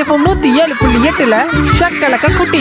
FM நூத்தி ஏழு புள்ளி எட்டுல ஷக்கலக்க குட்டி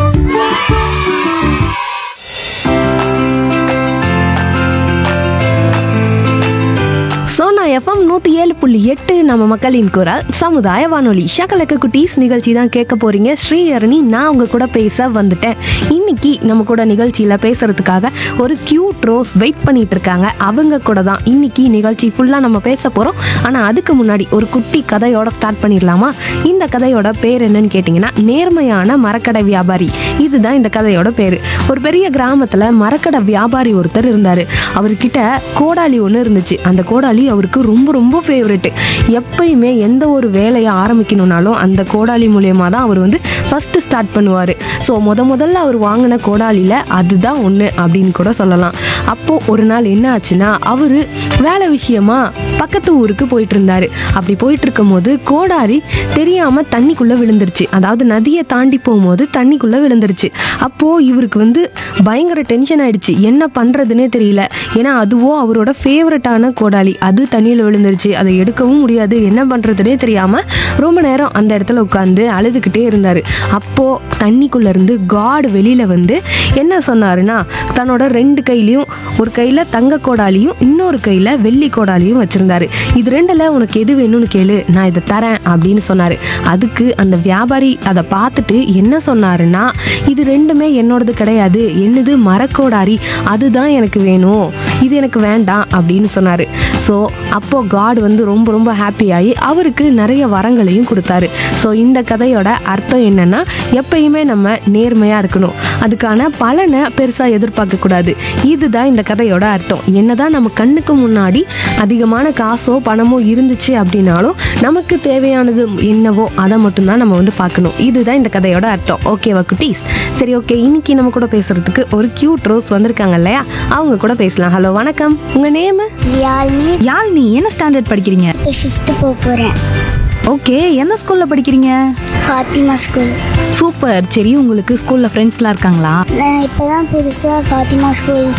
சோனா எஃப்எம் நூற்றி ஏழு புள்ளி எட்டு நம்ம மக்களின் குரல் சமுதாய வானொலி ஷக்கலக்க குட்டீஸ் நிகழ்ச்சி தான் கேட்க போறீங்க ஸ்ரீஹரணி நான் உங்க கூட பேச வந்துட்டேன் இன்னைக்கு நம்ம கூட நிகழ்ச்சியில் பேசுறதுக்காக ஒரு கியூட் ரோஸ் வெயிட் பண்ணிட்டு இருக்காங்க அவங்க கூட தான் இன்னைக்கு நிகழ்ச்சி ஃபுல்லாக நம்ம பேச போகிறோம் ஆனால் அதுக்கு முன்னாடி ஒரு குட்டி கதையோட ஸ்டார்ட் பண்ணிடலாமா இந்த கதையோட பேர் என்னன்னு கேட்டிங்கன்னா நேர்மையான மரக்கடை வியாபாரி இதுதான் இந்த கதையோட பேர் ஒரு பெரிய கிராமத்தில் மரக்கடை வியாபாரி ஒருத்தர் இருந்தார் அவர்கிட்ட கோடாலி ஒன்று இருந்துச்சு அந்த கோடாலி அவருக்கு ரொம்ப ரொம்ப ஃபேவரெட்டு எப்பயுமே எந்த ஒரு வேலையை ஆரம்பிக்கணும்னாலும் அந்த கோடாலி மூலியமாக தான் அவர் வந்து ஃபஸ்ட்டு ஸ்டார்ட் பண்ணுவார் ஸோ முத முதல்ல அவர் வாங்கின கோடாலியில் அதுதான் ஒன்று அப்படின்னு கூட சொல்லலாம் அப்போது ஒரு நாள் என்ன ஆச்சுன்னா அவர் வேலை விஷயமா பக்கத்து ஊருக்கு போயிட்டு இருந்தாரு அப்படி போயிட்டு இருக்கும்போது கோடாரி தெரியாம தண்ணிக்குள்ள விழுந்துருச்சு அதாவது நதியை தாண்டி போகும்போது தண்ணிக்குள்ள விழுந்துருச்சு அப்போ இவருக்கு வந்து பயங்கர டென்ஷன் ஆயிடுச்சு என்ன பண்றதுனே தெரியல ஏன்னா அதுவோ அவரோட ஃபேவரட்டான கோடாலி அது தண்ணியில் விழுந்துருச்சு அதை எடுக்கவும் முடியாது என்ன பண்றதுனே தெரியாம ரொம்ப நேரம் அந்த இடத்துல உட்காந்து அழுதுகிட்டே இருந்தாரு அப்போ தண்ணிக்குள்ள இருந்து காட் வெளியில வந்து என்ன சொன்னாருன்னா தன்னோட ரெண்டு கையிலையும் ஒரு கையில தங்க கோடாலியும் இன்னொரு கையில வெள்ளி கோடாலியும் வச்சிருந்தாரு இது ரெண்டுல உனக்கு எது வேணும்னு கேளு நான் இதை தரேன் அப்படின்னு சொன்னாரு அதுக்கு அந்த வியாபாரி அதை பார்த்துட்டு என்ன சொன்னாருன்னா இது ரெண்டுமே என்னோடது கிடையாது என்னது மரக்கோடாரி அதுதான் எனக்கு வேணும் இது எனக்கு வேண்டாம் அப்படின்னு சொன்னாரு ஸோ அப்போ காட் வந்து ரொம்ப ரொம்ப ஹாப்பி ஆகி அவருக்கு நிறைய வரங்களையும் கொடுத்தாரு ஸோ இந்த கதையோட அர்த்தம் என்னன்னா எப்பயுமே நம்ம நேர்மையாக இருக்கணும் அதுக்கான பலனை பெருசாக எதிர்பார்க்கக்கூடாது இதுதான் இந்த கதையோட அர்த்தம் என்னதான் நம்ம கண்ணுக்கு முன்னாடி அதிகமான காசோ பணமோ இருந்துச்சு அப்படின்னாலும் நமக்கு தேவையானது என்னவோ அதை மட்டும்தான் நம்ம வந்து பார்க்கணும் இதுதான் இந்த கதையோட அர்த்தம் ஓகேவா குட்டீஸ் சரி ஓகே இன்னைக்கு நம்ம கூட பேசுறதுக்கு ஒரு கியூட் ரோஸ் வந்திருக்காங்க இல்லையா அவங்க கூட பேசலாம் ஹலோ வணக்கம் உங்க நேம் யாழ்னி யாழ்னி என்ன ஸ்டாண்டர்ட் படிக்கிறீங்க ஃபிஃப்த்து போக போகிறேன் ஓகே எந்த ஸ்கூல்ல படிக்கிறீங்க ஃபாத்திமா ஸ்கூல் சூப்பர் சரி உங்களுக்கு ஸ்கூல்ல ஃப்ரெண்ட்ஸ்லாம் இருக்காங்களா நான் இப்போ தான் புதுசாக ஃபாத்திமா ஸ்கூல்